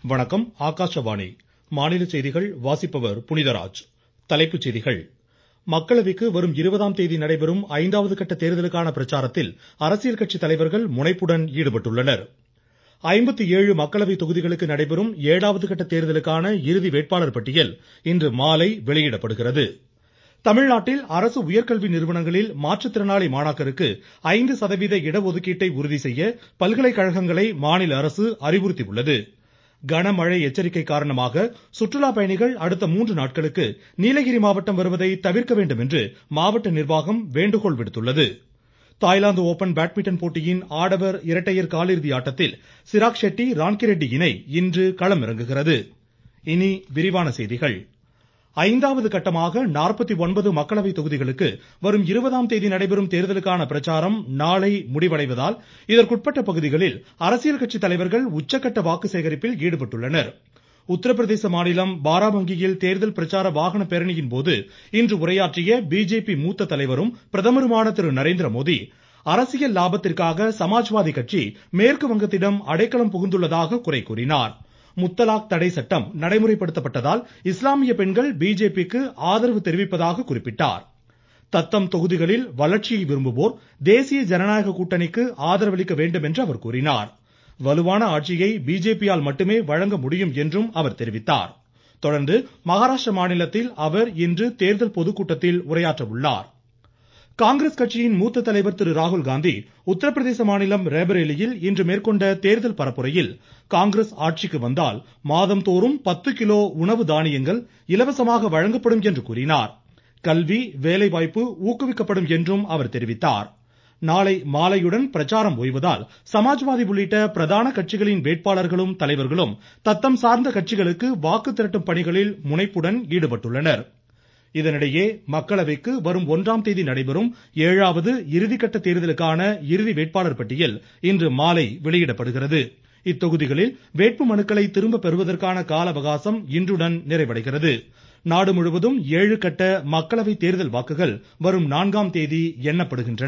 வணக்கம் ஆகாஷவாணி மாநில செய்திகள் வாசிப்பவர் புனிதராஜ் தலைப்புச் செய்திகள் மக்களவைக்கு வரும் இருபதாம் தேதி நடைபெறும் ஐந்தாவது கட்ட தேர்தலுக்கான பிரச்சாரத்தில் அரசியல் கட்சி தலைவர்கள் முனைப்புடன் ஈடுபட்டுள்ளனர் ஐம்பத்தி ஏழு மக்களவை தொகுதிகளுக்கு நடைபெறும் ஏழாவது கட்ட தேர்தலுக்கான இறுதி வேட்பாளர் பட்டியல் இன்று மாலை வெளியிடப்படுகிறது தமிழ்நாட்டில் அரசு உயர்கல்வி நிறுவனங்களில் மாற்றுத்திறனாளி மாணாக்கருக்கு ஐந்து சதவீத இடஒதுக்கீட்டை உறுதி செய்ய பல்கலைக்கழகங்களை மாநில அரசு அறிவுறுத்தியுள்ளது கனமழை எச்சரிக்கை காரணமாக சுற்றுலா பயணிகள் அடுத்த மூன்று நாட்களுக்கு நீலகிரி மாவட்டம் வருவதை தவிர்க்க வேண்டும் என்று மாவட்ட நிர்வாகம் வேண்டுகோள் விடுத்துள்ளது தாய்லாந்து ஓபன் பேட்மிண்டன் போட்டியின் ஆடவர் இரட்டையர் காலிறுதி ஆட்டத்தில் சிராக் ஷெட்டி ரான்கிரெட்டி இணை இன்று களமிறங்குகிறது இனி விரிவான செய்திகள் ஐந்தாவது கட்டமாக நாற்பத்தி ஒன்பது மக்களவை தொகுதிகளுக்கு வரும் இருபதாம் தேதி நடைபெறும் தேர்தலுக்கான பிரச்சாரம் நாளை முடிவடைவதால் இதற்குட்பட்ட பகுதிகளில் அரசியல் கட்சி தலைவர்கள் உச்சக்கட்ட வாக்கு சேகரிப்பில் ஈடுபட்டுள்ளனர் உத்தரப்பிரதேச மாநிலம் பாராபங்கியில் தேர்தல் பிரச்சார வாகன பேரணியின் போது இன்று உரையாற்றிய பிஜேபி மூத்த தலைவரும் பிரதமருமான திரு நரேந்திர மோடி அரசியல் லாபத்திற்காக சமாஜ்வாதி கட்சி மேற்கு வங்கத்திடம் அடைக்கலம் புகுந்துள்ளதாக குறை கூறினார் முத்தலாக் தடை சட்டம் நடைமுறைப்படுத்தப்பட்டதால் இஸ்லாமிய பெண்கள் பிஜேபிக்கு ஆதரவு தெரிவிப்பதாக குறிப்பிட்டார் தத்தம் தொகுதிகளில் வளர்ச்சியை விரும்புவோர் தேசிய ஜனநாயக கூட்டணிக்கு ஆதரவளிக்க வேண்டும் என்று அவர் கூறினார் வலுவான ஆட்சியை பிஜேபியால் மட்டுமே வழங்க முடியும் என்றும் அவர் தெரிவித்தார் தொடர்ந்து மகாராஷ்டிர மாநிலத்தில் அவர் இன்று தேர்தல் பொதுக்கூட்டத்தில் உரையாற்ற உள்ளார் காங்கிரஸ் கட்சியின் மூத்த தலைவர் திரு ராகுல் காந்தி உத்தரப்பிரதேச மாநிலம் ரேபரேலியில் இன்று மேற்கொண்ட தேர்தல் பரப்புரையில் காங்கிரஸ் ஆட்சிக்கு வந்தால் மாதந்தோறும் பத்து கிலோ உணவு தானியங்கள் இலவசமாக வழங்கப்படும் என்று கூறினார் கல்வி வேலைவாய்ப்பு ஊக்குவிக்கப்படும் என்றும் அவர் தெரிவித்தார் நாளை மாலையுடன் பிரச்சாரம் ஓய்வதால் சமாஜ்வாதி உள்ளிட்ட பிரதான கட்சிகளின் வேட்பாளர்களும் தலைவர்களும் தத்தம் சார்ந்த கட்சிகளுக்கு வாக்கு திரட்டும் பணிகளில் முனைப்புடன் ஈடுபட்டுள்ளனர் இதனிடையே மக்களவைக்கு வரும் ஒன்றாம் தேதி நடைபெறும் ஏழாவது இறுதிக்கட்ட தேர்தலுக்கான இறுதி வேட்பாளர் பட்டியல் இன்று மாலை வெளியிடப்படுகிறது இத்தொகுதிகளில் வேட்பு மனுக்களை திரும்ப பெறுவதற்கான கால அவகாசம் இன்றுடன் நிறைவடைகிறது நாடு முழுவதும் ஏழு கட்ட மக்களவை தேர்தல் வாக்குகள் வரும் நான்காம் தேதி எண்ணப்படுகின்றன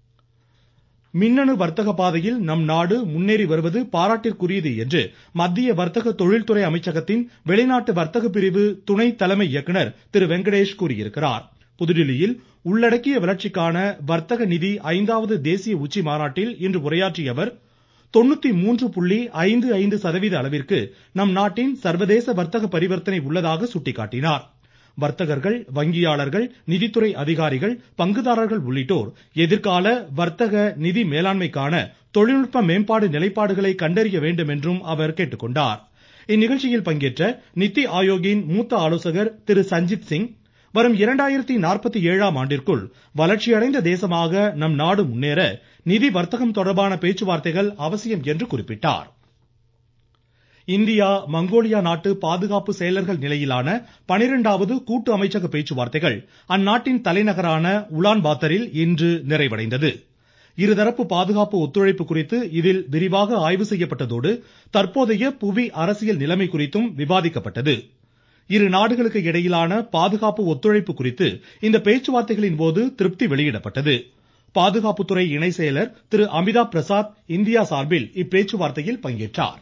மின்னணு வர்த்தக பாதையில் நம் நாடு முன்னேறி வருவது பாராட்டிற்குரியது என்று மத்திய வர்த்தக தொழில்துறை அமைச்சகத்தின் வெளிநாட்டு வர்த்தக பிரிவு துணை தலைமை இயக்குநர் திரு வெங்கடேஷ் கூறியிருக்கிறார் புதுதில்லியில் உள்ளடக்கிய வளர்ச்சிக்கான வர்த்தக நிதி ஐந்தாவது தேசிய உச்சி மாநாட்டில் இன்று உரையாற்றிய அவர் தொண்ணூத்தி மூன்று புள்ளி ஐந்து ஐந்து சதவீத அளவிற்கு நம் நாட்டின் சர்வதேச வர்த்தக பரிவர்த்தனை உள்ளதாக சுட்டிக்காட்டினார் வர்த்தகர்கள் வங்கியாளர்கள் நிதித்துறை அதிகாரிகள் பங்குதாரர்கள் உள்ளிட்டோர் எதிர்கால வர்த்தக நிதி மேலாண்மைக்கான தொழில்நுட்ப மேம்பாடு நிலைப்பாடுகளை கண்டறிய வேண்டும் என்றும் அவர் கேட்டுக்கொண்டார் இந்நிகழ்ச்சியில் பங்கேற்ற நித்தி ஆயோக்கின் மூத்த ஆலோசகர் திரு சஞ்சித் சிங் வரும் இரண்டாயிரத்தி நாற்பத்தி ஏழாம் ஆண்டிற்குள் வளர்ச்சியடைந்த தேசமாக நம் நாடு முன்னேற நிதி வர்த்தகம் தொடர்பான பேச்சுவார்த்தைகள் அவசியம் என்று குறிப்பிட்டார் இந்தியா மங்கோலியா நாட்டு பாதுகாப்பு செயலர்கள் நிலையிலான பனிரெண்டாவது கூட்டு அமைச்சக பேச்சுவார்த்தைகள் அந்நாட்டின் தலைநகரான உலான் பாத்தரில் இன்று நிறைவடைந்தது இருதரப்பு பாதுகாப்பு ஒத்துழைப்பு குறித்து இதில் விரிவாக ஆய்வு செய்யப்பட்டதோடு தற்போதைய புவி அரசியல் நிலைமை குறித்தும் விவாதிக்கப்பட்டது இரு நாடுகளுக்கு இடையிலான பாதுகாப்பு ஒத்துழைப்பு குறித்து இந்த பேச்சுவார்த்தைகளின் போது திருப்தி வெளியிடப்பட்டது பாதுகாப்புத்துறை இணை செயலர் திரு அமிதாப் பிரசாத் இந்தியா சார்பில் இப்பேச்சுவார்த்தையில் பங்கேற்றார்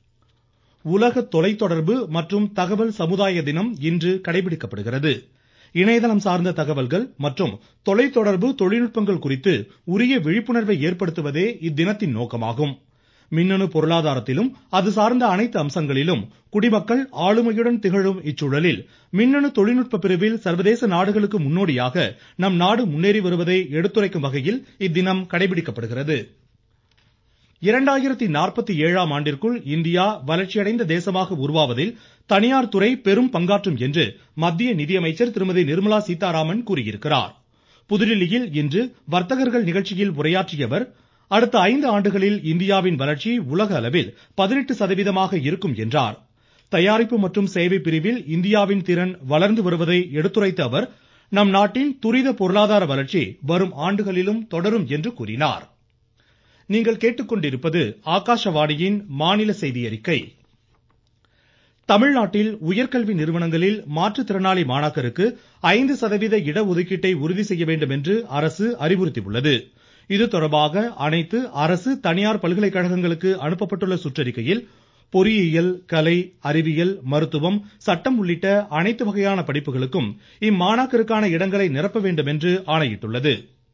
உலக தொலைத்தொடர்பு மற்றும் தகவல் சமுதாய தினம் இன்று கடைபிடிக்கப்படுகிறது இணையதளம் சார்ந்த தகவல்கள் மற்றும் தொலைத்தொடர்பு தொழில்நுட்பங்கள் குறித்து உரிய விழிப்புணர்வை ஏற்படுத்துவதே இத்தினத்தின் நோக்கமாகும் மின்னணு பொருளாதாரத்திலும் அது சார்ந்த அனைத்து அம்சங்களிலும் குடிமக்கள் ஆளுமையுடன் திகழும் இச்சூழலில் மின்னணு தொழில்நுட்ப பிரிவில் சர்வதேச நாடுகளுக்கு முன்னோடியாக நம் நாடு முன்னேறி வருவதை எடுத்துரைக்கும் வகையில் இத்தினம் கடைபிடிக்கப்படுகிறது இரண்டாயிரத்தி நாற்பத்தி ஏழாம் ஆண்டிற்குள் இந்தியா வளர்ச்சியடைந்த தேசமாக உருவாவதில் தனியார் துறை பெரும் பங்காற்றும் என்று மத்திய நிதியமைச்சர் திருமதி நிர்மலா சீதாராமன் கூறியிருக்கிறார் புதுதில்லியில் இன்று வர்த்தகர்கள் நிகழ்ச்சியில் உரையாற்றிய அவர் அடுத்த ஐந்து ஆண்டுகளில் இந்தியாவின் வளர்ச்சி உலக அளவில் பதினெட்டு சதவீதமாக இருக்கும் என்றார் தயாரிப்பு மற்றும் சேவை பிரிவில் இந்தியாவின் திறன் வளர்ந்து வருவதை எடுத்துரைத்த அவர் நம் நாட்டின் துரித பொருளாதார வளர்ச்சி வரும் ஆண்டுகளிலும் தொடரும் என்று கூறினார் நீங்கள் கேட்டுக்கொண்டிருப்பது ஆகாஷவாணியின் மாநில செய்தி அறிக்கை தமிழ்நாட்டில் உயர்கல்வி நிறுவனங்களில் மாற்றுத்திறனாளி மாணாக்கருக்கு ஐந்து சதவீத இடஒதுக்கீட்டை உறுதி செய்ய வேண்டும் என்று அரசு அறிவுறுத்தியுள்ளது இது தொடர்பாக அனைத்து அரசு தனியார் பல்கலைக்கழகங்களுக்கு அனுப்பப்பட்டுள்ள சுற்றறிக்கையில் பொறியியல் கலை அறிவியல் மருத்துவம் சட்டம் உள்ளிட்ட அனைத்து வகையான படிப்புகளுக்கும் இம்மாணாக்கருக்கான இடங்களை நிரப்ப வேண்டும் என்று ஆணையிட்டுள்ளது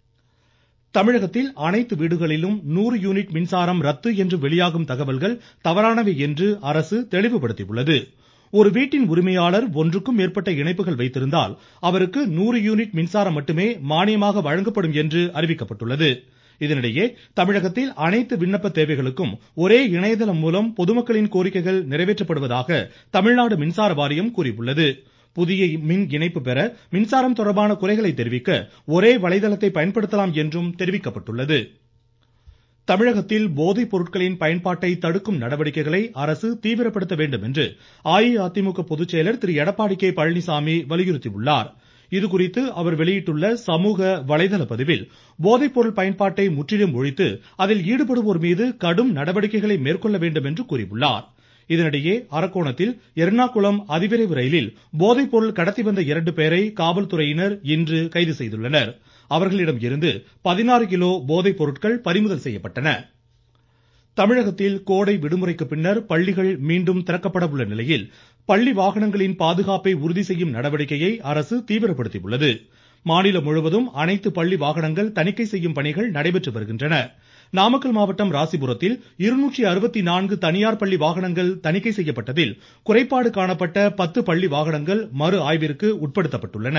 தமிழகத்தில் அனைத்து வீடுகளிலும் நூறு யூனிட் மின்சாரம் ரத்து என்று வெளியாகும் தகவல்கள் தவறானவை என்று அரசு தெளிவுபடுத்தியுள்ளது ஒரு வீட்டின் உரிமையாளர் ஒன்றுக்கும் மேற்பட்ட இணைப்புகள் வைத்திருந்தால் அவருக்கு நூறு யூனிட் மின்சாரம் மட்டுமே மானியமாக வழங்கப்படும் என்று அறிவிக்கப்பட்டுள்ளது இதனிடையே தமிழகத்தில் அனைத்து விண்ணப்ப தேவைகளுக்கும் ஒரே இணையதளம் மூலம் பொதுமக்களின் கோரிக்கைகள் நிறைவேற்றப்படுவதாக தமிழ்நாடு மின்சார வாரியம் கூறியுள்ளது புதிய மின் இணைப்பு பெற மின்சாரம் தொடர்பான குறைகளை தெரிவிக்க ஒரே வலைதளத்தை பயன்படுத்தலாம் என்றும் தெரிவிக்கப்பட்டுள்ளது தமிழகத்தில் போதைப் பொருட்களின் பயன்பாட்டை தடுக்கும் நடவடிக்கைகளை அரசு தீவிரப்படுத்த வேண்டும் என்று அஇஅதிமுக பொதுச்செயலர் திரு எடப்பாடி கே பழனிசாமி வலியுறுத்தியுள்ளார் இதுகுறித்து அவர் வெளியிட்டுள்ள சமூக வலைதள பதிவில் போதைப் பொருள் பயன்பாட்டை முற்றிலும் ஒழித்து அதில் ஈடுபடுவோர் மீது கடும் நடவடிக்கைகளை மேற்கொள்ள வேண்டும் என்று கூறியுள்ளார் இதனிடையே அரக்கோணத்தில் எர்ணாகுளம் அதிவிரைவு ரயிலில் போதைப் பொருள் கடத்தி வந்த இரண்டு பேரை காவல்துறையினர் இன்று கைது செய்துள்ளனர் அவர்களிடம் இருந்து பதினாறு கிலோ போதைப் பொருட்கள் பறிமுதல் செய்யப்பட்டன தமிழகத்தில் கோடை விடுமுறைக்கு பின்னர் பள்ளிகள் மீண்டும் திறக்கப்பட உள்ள நிலையில் பள்ளி வாகனங்களின் பாதுகாப்பை உறுதி செய்யும் நடவடிக்கையை அரசு தீவிரப்படுத்தியுள்ளது மாநிலம் முழுவதும் அனைத்து பள்ளி வாகனங்கள் தணிக்கை செய்யும் பணிகள் நடைபெற்று வருகின்றன நாமக்கல் மாவட்டம் ராசிபுரத்தில் இருநூற்றி அறுபத்தி நான்கு தனியார் பள்ளி வாகனங்கள் தணிக்கை செய்யப்பட்டதில் குறைபாடு காணப்பட்ட பத்து பள்ளி வாகனங்கள் மறு ஆய்விற்கு உட்படுத்தப்பட்டுள்ளன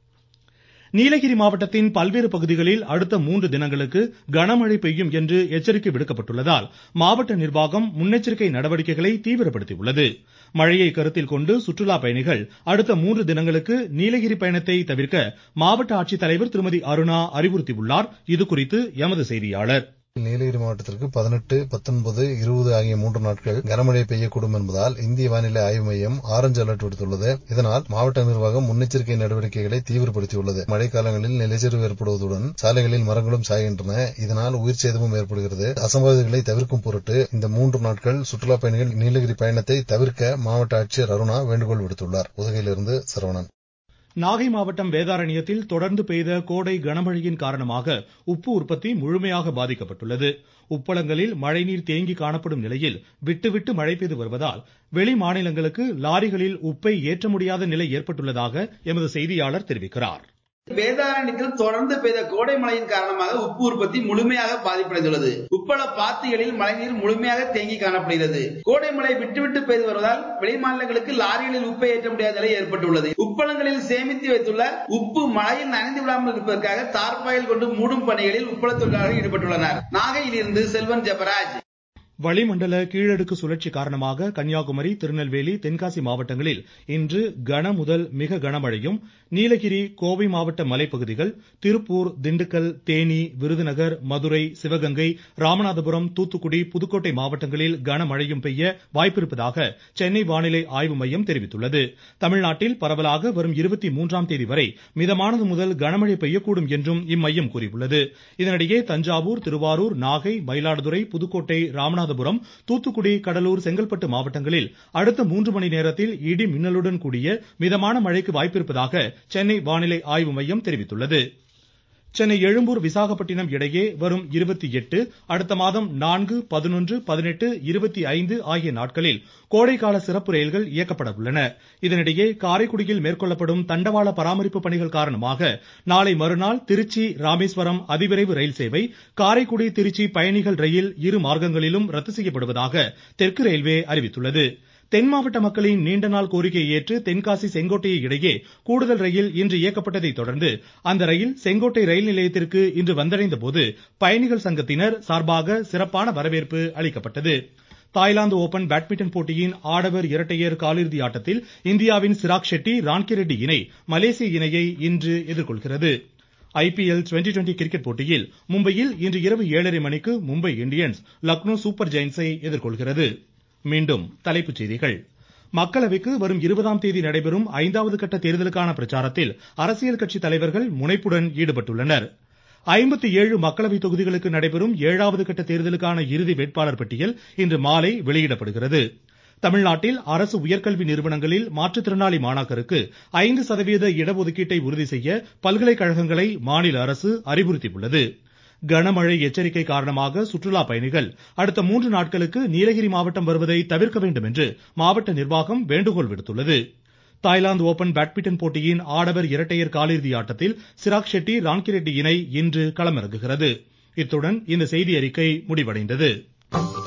நீலகிரி மாவட்டத்தின் பல்வேறு பகுதிகளில் அடுத்த மூன்று தினங்களுக்கு கனமழை பெய்யும் என்று எச்சரிக்கை விடுக்கப்பட்டுள்ளதால் மாவட்ட நிர்வாகம் முன்னெச்சரிக்கை நடவடிக்கைகளை தீவிரப்படுத்தியுள்ளது மழையை கருத்தில் கொண்டு சுற்றுலா பயணிகள் அடுத்த மூன்று தினங்களுக்கு நீலகிரி பயணத்தை தவிர்க்க மாவட்ட ஆட்சித்தலைவர் திருமதி அருணா அறிவுறுத்தியுள்ளார் இதுகுறித்து எமது செய்தியாளர் நீலகிரி மாவட்டத்திற்கு பதினெட்டு பத்தொன்பது இருபது ஆகிய மூன்று நாட்கள் கனமழை பெய்யக்கூடும் என்பதால் இந்திய வானிலை ஆய்வு மையம் ஆரஞ்சு அலர்ட் விடுத்துள்ளது இதனால் மாவட்ட நிர்வாகம் முன்னெச்சரிக்கை நடவடிக்கைகளை தீவிரப்படுத்தியுள்ளது மழைக்காலங்களில் நிலச்சரிவு ஏற்படுவதுடன் சாலைகளில் மரங்களும் சாய்கின்றன இதனால் உயிர் சேதமும் ஏற்படுகிறது அசம்பாவிதங்களை தவிர்க்கும் பொருட்டு இந்த மூன்று நாட்கள் சுற்றுலா பயணிகள் நீலகிரி பயணத்தை தவிர்க்க மாவட்ட ஆட்சியர் அருணா வேண்டுகோள் விடுத்துள்ளார் உதகையிலிருந்து சரவணன் நாகை மாவட்டம் வேதாரண்யத்தில் தொடர்ந்து பெய்த கோடை கனமழையின் காரணமாக உப்பு உற்பத்தி முழுமையாக பாதிக்கப்பட்டுள்ளது உப்பளங்களில் மழைநீர் தேங்கி காணப்படும் நிலையில் விட்டுவிட்டு மழை பெய்து வருவதால் வெளி மாநிலங்களுக்கு லாரிகளில் உப்பை ஏற்ற முடியாத நிலை ஏற்பட்டுள்ளதாக எமது செய்தியாளர் தெரிவிக்கிறார் வேதாரண்யத்தில் தொடர்ந்து பெய்த கோடை மழையின் காரணமாக உப்பு உற்பத்தி முழுமையாக பாதிப்படைந்துள்ளது உப்பள பாத்திகளில் மழைநீர் முழுமையாக தேங்கி காணப்படுகிறது கோடை மழை விட்டுவிட்டு பெய்து வருவதால் வெளிமாநிலங்களுக்கு லாரிகளில் உப்பை ஏற்ற முடியாத நிலை ஏற்பட்டுள்ளது உப்பளங்களில் சேமித்து வைத்துள்ள உப்பு மழையில் நனைந்து விடாமல் இருப்பதற்காக தார்பாயில் கொண்டு மூடும் பணிகளில் உப்பள தொழிலாளர்கள் ஈடுபட்டுள்ளனர் நாகையில் இருந்து செல்வன் ஜெபராஜ் வளிமண்டல கீழடுக்கு சுழற்சி காரணமாக கன்னியாகுமரி திருநெல்வேலி தென்காசி மாவட்டங்களில் இன்று கன முதல் மிக கனமழையும் நீலகிரி கோவை மாவட்ட மலைப்பகுதிகள் திருப்பூர் திண்டுக்கல் தேனி விருதுநகர் மதுரை சிவகங்கை ராமநாதபுரம் தூத்துக்குடி புதுக்கோட்டை மாவட்டங்களில் கனமழையும் பெய்ய வாய்ப்பிருப்பதாக சென்னை வானிலை ஆய்வு மையம் தெரிவித்துள்ளது தமிழ்நாட்டில் பரவலாக வரும் இருபத்தி மூன்றாம் தேதி வரை மிதமானது முதல் கனமழை பெய்யக்கூடும் என்றும் இம்மையம் கூறியுள்ளது இதனிடையே தஞ்சாவூர் திருவாரூர் நாகை மயிலாடுதுறை புதுக்கோட்டை ராமநாதபுரம் ராமநாதபுரம் தூத்துக்குடி கடலூர் செங்கல்பட்டு மாவட்டங்களில் அடுத்த மூன்று மணி நேரத்தில் இடி மின்னலுடன் கூடிய மிதமான மழைக்கு வாய்ப்பிருப்பதாக சென்னை வானிலை ஆய்வு மையம் தெரிவித்துள்ளது சென்னை எழும்பூர் விசாகப்பட்டினம் இடையே வரும் இருபத்தி எட்டு அடுத்த மாதம் நான்கு பதினொன்று பதினெட்டு இருபத்தி ஐந்து ஆகிய நாட்களில் கோடைக்கால சிறப்பு ரயில்கள் இயக்கப்பட உள்ளன இதனிடையே காரைக்குடியில் மேற்கொள்ளப்படும் தண்டவாள பராமரிப்பு பணிகள் காரணமாக நாளை மறுநாள் திருச்சி ராமேஸ்வரம் அதிவிரைவு ரயில் சேவை காரைக்குடி திருச்சி பயணிகள் ரயில் இரு மார்க்கங்களிலும் ரத்து செய்யப்படுவதாக தெற்கு ரயில்வே அறிவித்துள்ளது தென் மாவட்ட மக்களின் நீண்ட நாள் கோரிக்கையை ஏற்று தென்காசி செங்கோட்டையை இடையே கூடுதல் ரயில் இன்று இயக்கப்பட்டதை தொடர்ந்து அந்த ரயில் செங்கோட்டை ரயில் நிலையத்திற்கு இன்று வந்தடைந்த போது பயணிகள் சங்கத்தினர் சார்பாக சிறப்பான வரவேற்பு அளிக்கப்பட்டது தாய்லாந்து ஓபன் பேட்மிண்டன் போட்டியின் ஆடவர் இரட்டையர் காலிறுதி ஆட்டத்தில் இந்தியாவின் சிராக் ஷெட்டி ரான்கிரெட்டி இணை மலேசிய இணையை இன்று எதிர்கொள்கிறது ஐபிஎல் டுவெண்டி டுவெண்டி கிரிக்கெட் போட்டியில் மும்பையில் இன்று இரவு ஏழரை மணிக்கு மும்பை இந்தியன்ஸ் லக்னோ சூப்பர் ஜெயின்ஸை எதிர்கொள்கிறது மீண்டும் தலைப்புச் செய்திகள் மக்களவைக்கு வரும் இருபதாம் தேதி நடைபெறும் ஐந்தாவது கட்ட தேர்தலுக்கான பிரச்சாரத்தில் அரசியல் கட்சி தலைவர்கள் முனைப்புடன் ஈடுபட்டுள்ளனர் ஐம்பத்தி ஏழு மக்களவை தொகுதிகளுக்கு நடைபெறும் ஏழாவது கட்ட தேர்தலுக்கான இறுதி வேட்பாளர் பட்டியல் இன்று மாலை வெளியிடப்படுகிறது தமிழ்நாட்டில் அரசு உயர்கல்வி நிறுவனங்களில் மாற்றுத்திறனாளி மாணாக்கருக்கு ஐந்து சதவீத இடஒதுக்கீட்டை உறுதி செய்ய பல்கலைக்கழகங்களை மாநில அரசு அறிவுறுத்தியுள்ளது கனமழை எச்சரிக்கை காரணமாக சுற்றுலா பயணிகள் அடுத்த மூன்று நாட்களுக்கு நீலகிரி மாவட்டம் வருவதை தவிர்க்க வேண்டும் என்று மாவட்ட நிர்வாகம் வேண்டுகோள் விடுத்துள்ளது தாய்லாந்து ஓபன் பேட்மிண்டன் போட்டியின் ஆடவர் இரட்டையர் காலிறுதி ஆட்டத்தில் சிராக் ஷெட்டி ரான்கிரெட்டி இணை இன்று களமிறங்குகிறது இத்துடன் இந்த செய்தியறிக்கை முடிவடைந்தது